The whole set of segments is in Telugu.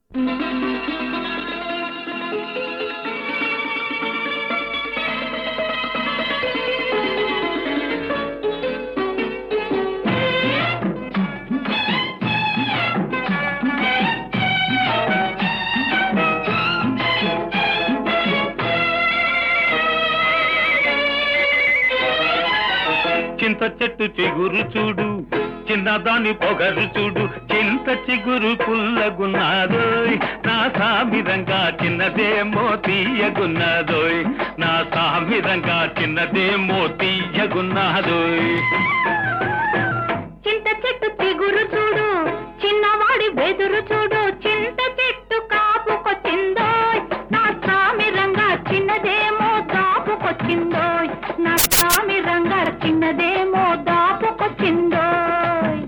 చింత చెట్టు చిగురు చూడు చిన్నదాని పొగరు చూడు చింత చిగురు పుల్లగున్నాదోయ్ నా సామిరంగా చిన్నదేమో తీయగున్నాదోయ్ నా సామిరంగా చిన్నదేమో తీయగున్నాదోయ్ చింత చెట్టు చిగురు చూడు చిన్నవాడి బెదురు చూడు చింత చెట్టు కాపుకొచ్చిందోయ్ నా సామిరంగా చిన్నదేమో దాపుకొచ్చిందోయ్ నా సామిరంగా చిన్నదేమో దాపుకొచ్చిందోయ్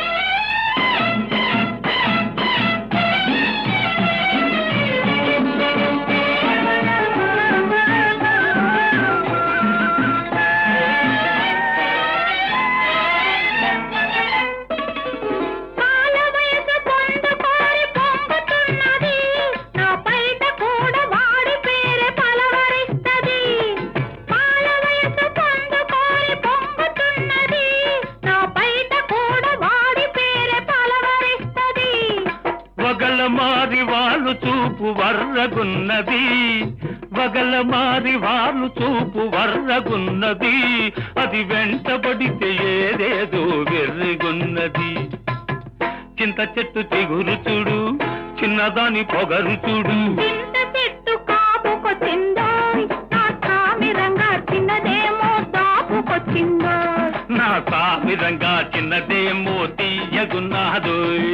పాల వయసు పొందుకోరి పొంగుతున్నది నా బయట కూడా వాడి పేరే పలవరిస్తది పాల వయసు పొందుకోరి పొంగుతున్నది నా బయట కూడా వాడి పేరే పలవరిస్తది వగల మారి వాళ్ళు చూపు వర్రగున్నది వగల మారి వాళ్ళు చూపు వర్రగున్నది అది వెంటబడితే ఏదేదో వెర్రిగున్నది చింత చెట్టు చిగురు చూడు చిన్నదాని పొగరు చూడు చింత చెట్టు కాపుకొచ్చిందోయ్ నా సామిరంగా చిన్నదేమో దాపుకొచ్చిందోయ్ నా సామిరంగా చిన్నదేమో తీయగున్నాదోయ్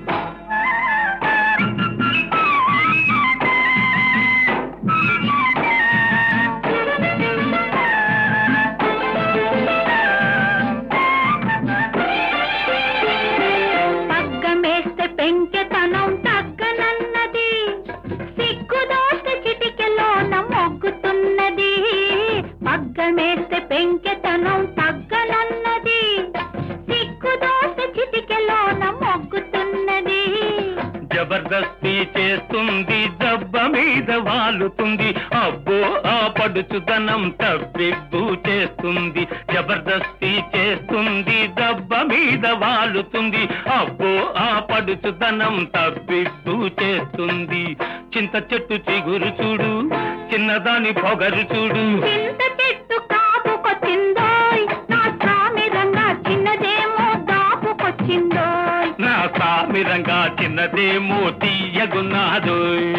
పగ్గమేస్తే పెంకెతనం తగ్గనన్నది సిగ్గుదోస్తే చిటికెలోన మొగ్గుతున్నది పగ్గమేస్తే పెంకెతనం తగ్గనన్నది సిగ్గుదోస్తే చిటికెలోన మొగ్గుతున్నది జబర్దస్తి చేస్తుంది దెబ్బ మీద వాలుతుంది అబ్బో ఆ పడుచుదనం తప్పిబ్బు చేస్తుంది జబర్దస్తి చేస్తుంది దెబ్బ మీద వాలుతుంది అబ్బో ఆ పడుచుదనం తప్పిబ్బు చేస్తుంది చింత చెట్టు చిగురు చూడు చిన్నదాని పొగరు చూడు చింత చెట్టు కాపుకొచ్చిందోయ్ నా సామిరంగా చిన్నదేమో దాపుకొచ్చిందోయ్ నా సామిరంగా చిన్నదేమో తీయగున్నాదోయ్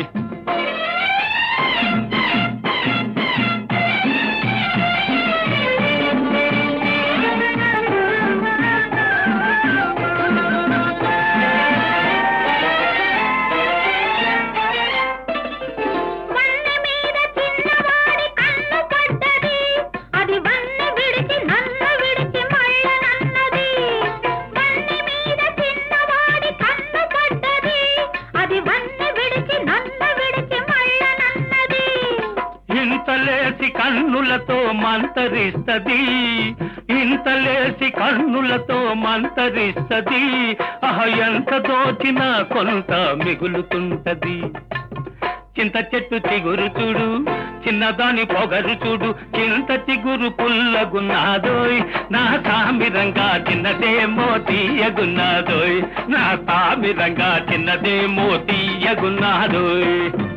వన్నె మీద చిన్నవాడి కన్ను పడ్డది అది వన్నె విడిచి నన్ను విడిచి మళ్ళనన్నది వన్నె మీద చిన్నవాడి కన్ను పడ్డది అది వన్నె విడిచి నన్ను విడిచి మళ్ళనన్నది ఇంతలేసి కన్నులతో మంతరిస్తది ఇంతలేసి కన్నులతో మంతరిస్తది అహ ఎంత దోచినా కొంత మిగులుతుంటది చింత చెట్టు చిగురు చూడు చిన్నదాని పొగరు చూడు చింత చిగురు పుల్లగున్నాదోయ్ నా సామిరంగా చిన్నదేమో తీయగున్నాదోయ్ నా సామిరంగా చిన్నదేమో తీయగున్నాదోయ్